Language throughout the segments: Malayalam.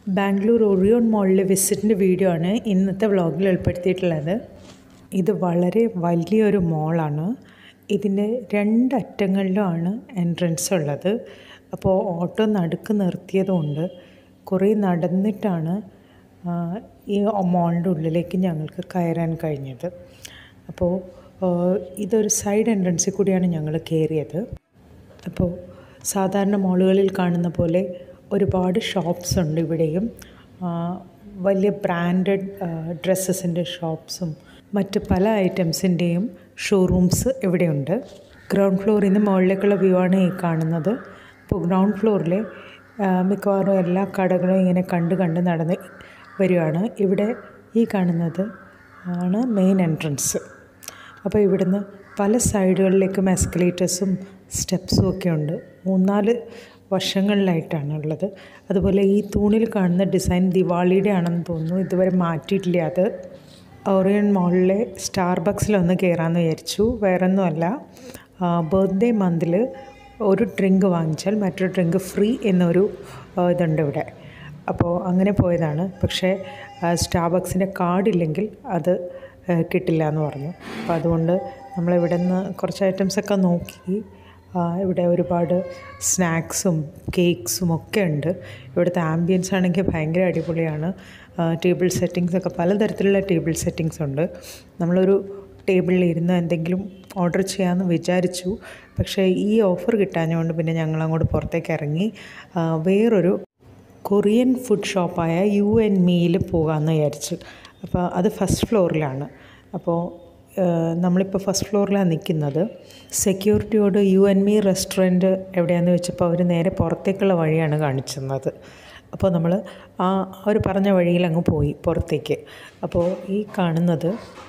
ബാംഗ്ലൂർ ഒറിയോൺ മോളിലെ വിസിറ്റിൻ്റെ വീഡിയോ ആണ് ഇന്നത്തെ വ്ളോഗിൽ ഉൾപ്പെടുത്തിയിട്ടുള്ളത് ഇത് വളരെ വലിയൊരു മോളാണ് ഇതിൻ്റെ രണ്ടറ്റങ്ങളിലുമാണ് എൻട്രൻസ് ഉള്ളത് അപ്പോൾ ഓട്ടോ നടുക്ക് നിർത്തിയതുകൊണ്ട് കുറേ നടന്നിട്ടാണ് ആ, ഈ മോളിൻ്റെ ഉള്ളിലേക്ക് ഞങ്ങൾക്ക് കയറാൻ കഴിഞ്ഞത് അപ്പോൾ ആ, ഇതൊരു സൈഡ് എൻട്രൻസിൽ കൂടിയാണ് ഞങ്ങൾ കയറിയത് അപ്പോൾ സാധാരണ മോളുകളിൽ കാണുന്ന പോലെ ഒരുപാട് ഷോപ്സ് ഉണ്ട് ഇവിടെയും ആ, വലിയ ബ്രാൻഡഡ് ഡ്രസ്സസിൻ്റെ ഷോപ്സും മറ്റ് പല ഐറ്റംസിൻ്റെയും ഷോറൂംസ് ഇവിടെയുണ്ട് ഗ്രൗണ്ട് ഫ്ലോറിൽ നിന്ന് മുകളിലേക്കുള്ള വ്യൂ ആണ് ഈ കാണുന്നത് അപ്പോൾ ഗ്രൗണ്ട് ഫ്ലോറിൽ മിക്കവാറും എല്ലാ കടകളും ഇങ്ങനെ കണ്ട് കണ്ട് നടന്ന് വരികയാണ് ഇവിടെ ഈ കാണുന്നത് ആണ് മെയിൻ എൻട്രൻസ് അപ്പോൾ ഇവിടുന്ന് പല സൈഡുകളിലേക്കും എസ്കലേറ്റേഴ്സും സ്റ്റെപ്സും ഒക്കെ ഉണ്ട് മൂന്നാല് വശങ്ങളിലായിട്ടാണ് ഉള്ളത് അതുപോലെ ഈ തൂണിൽ കാണുന്ന ഡിസൈൻ ദിവാളിയുടെ ആണെന്ന് തോന്നുന്നു ഇതുവരെ മാറ്റിയിട്ടില്ല അത് ഓറിയൻ മോളിലെ സ്റ്റാർബക്സിലൊന്ന് കയറാമെന്ന് വിചാരിച്ചു വേറൊന്നുമല്ല ബർത്ത്ഡേ മന്തിൽ ഒരു ഡ്രിങ്ക് വാങ്ങിച്ചാൽ മറ്റൊരു ഡ്രിങ്ക് ഫ്രീ എന്നൊരു ആ, ഇതുണ്ട് ഇവിടെ അപ്പോൾ അങ്ങനെ പോയതാണ് പക്ഷേ സ്റ്റാർബക്സിൻ്റെ കാർഡില്ലെങ്കിൽ അത് ആ, കിട്ടില്ല എന്ന് പറഞ്ഞു അപ്പോൾ അതുകൊണ്ട് നമ്മളിവിടെ നിന്ന് കുറച്ച് ഐറ്റംസൊക്കെ നോക്കി ആ, ഇവിടെ ഒരുപാട് സ്നാക്സും കേക്ക്സും ഒക്കെ ഉണ്ട് ഇവിടുത്തെ ആംബിയൻസ് ആണെങ്കിൽ ഭയങ്കര അടിപൊളിയാണ് ടേബിൾ സെറ്റിങ്സ് ഒക്കെ പലതരത്തിലുള്ള ടേബിൾ സെറ്റിങ്സ് ഉണ്ട് നമ്മളൊരു ടേബിളിൽ ഇരുന്ന് എന്തെങ്കിലും ഓർഡർ ചെയ്യാമെന്ന് വിചാരിച്ചു പക്ഷേ ഈ ഓഫർ കിട്ടാഞ്ഞുകൊണ്ട് പിന്നെ ഞങ്ങൾ അങ്ങോട്ട് പുറത്തേക്ക് ഇറങ്ങി ആ, വേറൊരു കൊറിയൻ ഫുഡ് ഷോപ്പായ യു എൻ മീയിൽ പോകാമെന്ന് വിചാരിച്ചു അപ്പോൾ അത് ഫസ്റ്റ് ഫ്ലോറിലാണ് അപ്പോൾ നമ്മളിപ്പോൾ ഫസ്റ്റ് ഫ്ലോറിലാണ് നിൽക്കുന്നത് സെക്യൂരിറ്റിയോട് യു എൻ മീ റെസ്റ്റോറൻറ്റ് എവിടെയാണെന്ന് വെച്ചപ്പോൾ അവർ നേരെ പുറത്തേക്കുള്ള വഴിയാണ് കാണിച്ചു തന്നത് അപ്പോൾ നമ്മൾ ആ അവർ പറഞ്ഞ വഴിയിൽ അങ്ങ് പോയി പുറത്തേക്ക് അപ്പോൾ ഈ കാണുന്നത്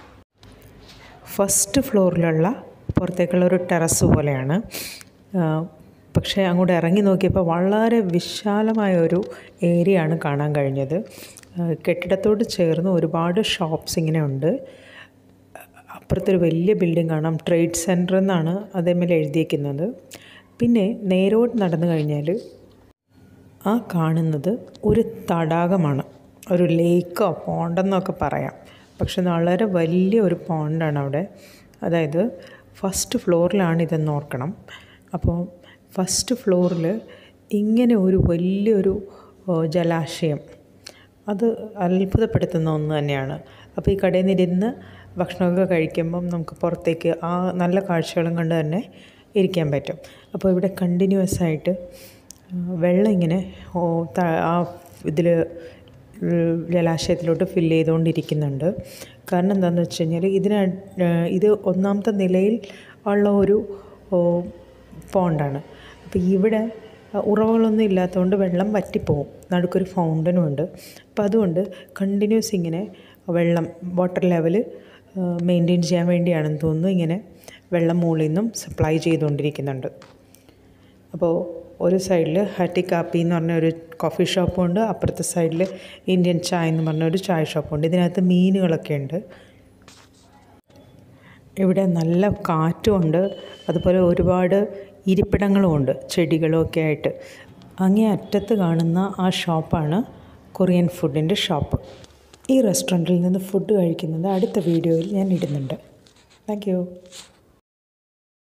ഫസ്റ്റ് ഫ്ലോറിലുള്ള പുറത്തേക്കുള്ള ഒരു ടെറസ് പോലെയാണ് ആ, പക്ഷേ അങ്ങോട്ട് ഇറങ്ങി നോക്കിയപ്പോൾ വളരെ വിശാലമായ ഒരു ഏരിയ ആണ് കാണാൻ കഴിഞ്ഞത് ആ, കെട്ടിടത്തോട് ചേർന്ന് ഒരുപാട് ഷോപ്സ് ഇങ്ങനെ ഉണ്ട് അപ്പുറത്തൊരു വലിയ ബിൽഡിംഗ് കാണാം ട്രേഡ് സെൻറ്റർ എന്നാണ് അതേമേൽ എഴുതിയിരിക്കുന്നത് പിന്നെ നേരോട്ട് നടന്നു കഴിഞ്ഞാൽ ആ കാണുന്നത് ഒരു തടാകമാണ് ഒരു ലേക്കോ പോണ്ടെന്നൊക്കെ പറയാം പക്ഷെ വളരെ വലിയ ഒരു പോണ്ടാണ് അവിടെ അതായത് ഫസ്റ്റ് ഫ്ലോറിലാണ് ഇതെന്ന് ഓർക്കണം അപ്പോൾ ഫസ്റ്റ് ഫ്ലോറിൽ ഇങ്ങനെ ഒരു വലിയൊരു ഓ, ജലാശയം അത് അത്ഭുതപ്പെടുത്തുന്ന ഒന്ന് തന്നെയാണ് അപ്പോൾ ഈ കടയിൽ നിന്നിരുന്ന് ഭക്ഷണമൊക്കെ കഴിക്കുമ്പം നമുക്ക് പുറത്തേക്ക് ആ നല്ല കാഴ്ചകളും കണ്ട് തന്നെ ഇരിക്കാൻ പറ്റും അപ്പോൾ ഇവിടെ കണ്ടിന്യൂസ് ആയിട്ട് ആ, വെള്ളം ഇങ്ങനെ ഓ, ത- ആ ഇതിൽ ജലാശയത്തിലോട്ട് ഫില്ല് ചെയ്തുകൊണ്ടിരിക്കുന്നുണ്ട് കാരണം എന്താണെന്ന് വെച്ച് കഴിഞ്ഞാൽ ഇതിന് ഇത് ഒന്നാമത്തെ നിലയിൽ ഉള്ള ഒരു ഓ, പോണ്ടാണ് അപ്പോൾ ഇവിടെ ഉറവകളൊന്നും ഇല്ലാത്തതുകൊണ്ട് വെള്ളം വറ്റിപ്പോവും നടുക്കൊരു ഫൗണ്ടനും ഉണ്ട് അപ്പോൾ അതുകൊണ്ട് കണ്ടിന്യൂസ് ഇങ്ങനെ വെള്ളം വാട്ടർ ലെവൽ മെയിൻറ്റെയിൻ ചെയ്യാൻ വേണ്ടിയാണെന്ന് തോന്നുന്നു ഇങ്ങനെ വെള്ളം മുകളിൽ നിന്നും സപ്ലൈ ചെയ്തുകൊണ്ടിരിക്കുന്നുണ്ട് അപ്പോൾ ഒരു സൈഡിൽ ഹട്ടി കാപ്പി എന്ന് പറഞ്ഞ ഒരു കോഫി ഷോപ്പും ഉണ്ട് അപ്പുറത്തെ സൈഡിൽ ഇന്ത്യൻ ചായ എന്ന് പറഞ്ഞ ഒരു ചായ ഷോപ്പും ഉണ്ട് ഇതിനകത്ത് മീനുകളൊക്കെ ഉണ്ട് ഇവിടെ നല്ല കാറ്റുമുണ്ട് അതുപോലെ ഒരുപാട് ഇരിപ്പിടങ്ങളും ഉണ്ട് ചെടികളും ഒക്കെ ആയിട്ട് അങ്ങേ അറ്റത്ത് കാണുന്ന ആ ഷോപ്പാണ് കൊറിയൻ ഫുഡിൻ്റെ ഷോപ്പ് ഈ റെസ്റ്റോറൻറ്റിൽ നിന്ന് ഫുഡ് കഴിക്കുന്നത് അടുത്ത വീഡിയോയിൽ ഞാൻ ഇടുന്നുണ്ട് താങ്ക് യു